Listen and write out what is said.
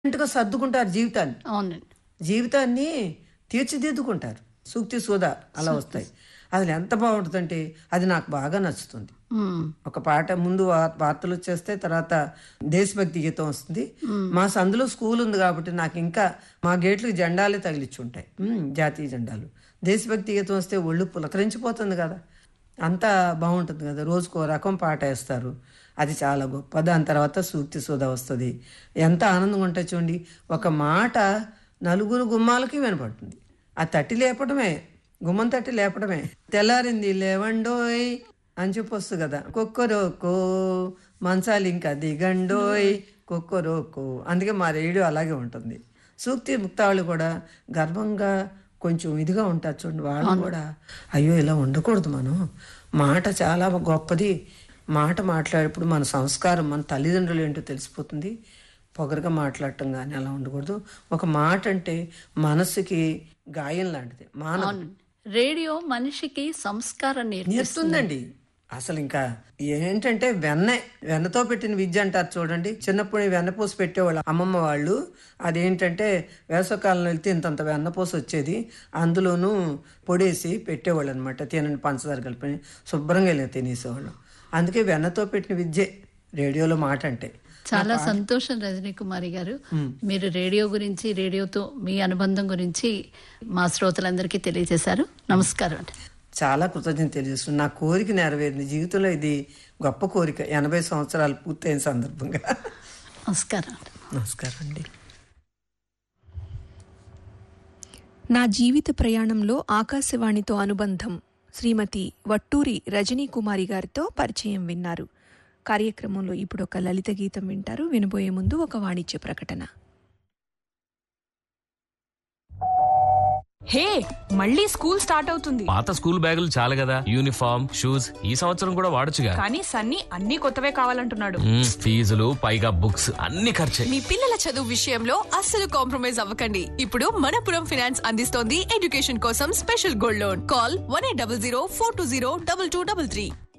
ఇంటిగా సర్దుకుంటారు జీవితాన్ని అవునండి జీవితాన్ని తీర్చిదిద్దుకుంటారు సూక్తి సూదా అలా వస్తాయి అది ఎంత బాగుంటుందంటే అది నాకు బాగా నచ్చుతుంది మ్మ్. ఒక పాట ముందు వా- వార్తలు వచ్చేస్తే తర్వాత దేశభక్తి గీతం వస్తుంది మా సందులో స్కూల్ ఉంది కాబట్టి నాకు ఇంకా మా గేట్లకు జెండాలే తగిలిచ్చి ఉంటాయి ఉమ్, జాతీయ జెండాలు దేశభక్తి గీతం వస్తే ఒళ్ళు పులకరించిపోతుంది కదా అంతా బాగుంటుంది కదా రోజుకో రకం పాట వేస్తారు అది చాలా గొప్ప దాని తర్వాత సూక్తి సుధ వస్తుంది ఎంత ఆనందంగా ఉంటుంది చూడండి ఒక మాట నలుగురు గుమ్మాలకి వినపడుతుంది ఆ తట్టి లేపడమే గుమ్మం తట్టి లేపడమే తెల్లారింది లేవండోయ్ అని చెప్పి వస్తుంది కదా కొక్కరోకో మంచాలు ఇంకా దిగండోయ్ కొక్కరోకో అందుకే మా రేడియో అలాగే ఉంటుంది సూక్తి ముక్తాళ్ళు కూడా గర్వంగా కొంచెం ఇదిగా ఉంటారు చూడండి వాళ్ళు కూడా అయ్యో ఇలా ఉండకూడదు మనం మాట చాలా గొప్పది మాట మాట్లాడేప్పుడు మన సంస్కారం మన తల్లిదండ్రులు ఏంటో తెలిసిపోతుంది పొగరుగా మాట్లాడటం కానీ అలా ఉండకూడదు ఒక మాట అంటే మనసుకి గాయం లాంటిది మానవ అవునండి రేడియో మనిషికి సంస్కారం నేర్పిస్తుంది నేర్పుతుందండి అసలు ఇంకా ఏంటంటే వెన్న వెన్నతో పెట్టిన విద్య అంటారు చూడండి చిన్నప్పుడు వెన్నపూస పెట్టేవాళ్ళు అమ్మమ్మ వాళ్ళు అదేంటంటే వేసవకాలం వెళ్తే ఇంతంత వెన్నపూస వచ్చేది అందులోనూ పొడేసి పెట్టేవాళ్ళు అనమాట తినని పంచదార కలిపి శుభ్రంగా ఇలా తినేసేవాళ్ళం అందుకే వెన్నతో పెట్టిన విద్యే రేడియోలో మాట అంటే చాలా సంతోషం రజనీ కుమారి గారు మీరు రేడియో గురించి రేడియోతో మీ అనుబంధం గురించి మా శ్రోతలందరికీ తెలియజేశారు నమస్కారం అండి చాలా కృతజ్ఞత తెలియజేస్తుంది నా కోరిక నెరవేరింది జీవితంలో ఇది గొప్ప కోరిక ఎనభై సంవత్సరాలు పూర్తయిన సందర్భంగా నమస్కారం అండి నమస్కారం అండి నా జీవిత ప్రయాణంలో ఆకాశవాణితో అనుబంధం శ్రీమతి వట్టూరి రజనీ కుమారి గారితో పరిచయం విన్నారు కార్యక్రమంలో ఇప్పుడు ఒక లలిత గీతం వింటారు వినబోయే ముందు ఒక వాణిజ్య ప్రకటన హే మళ్ళీ స్కూల్ స్టార్ట్ అవుతుంది పాత స్కూల్ బ్యాగులు చాలు కదా యూనిఫామ్ షూస్ ఈ సంవత్సరం కూడా వాడొచ్చుగా కానీ సన్నీ అన్ని కొత్తవే కావాలంటున్నాడు మ్మ్, ఫీజులు పైగా బుక్స్ అన్ని ఖర్చే మీ పిల్లల చదువు విషయంలో అస్సలు కాంప్రమైజ్ అవ్వకండి ఇప్పుడు మనపురం ఫైనాన్స్ అందిస్తోంది ఎడ్యుకేషన్ కోసం special gold loan call one eight double zero four two zero double two double three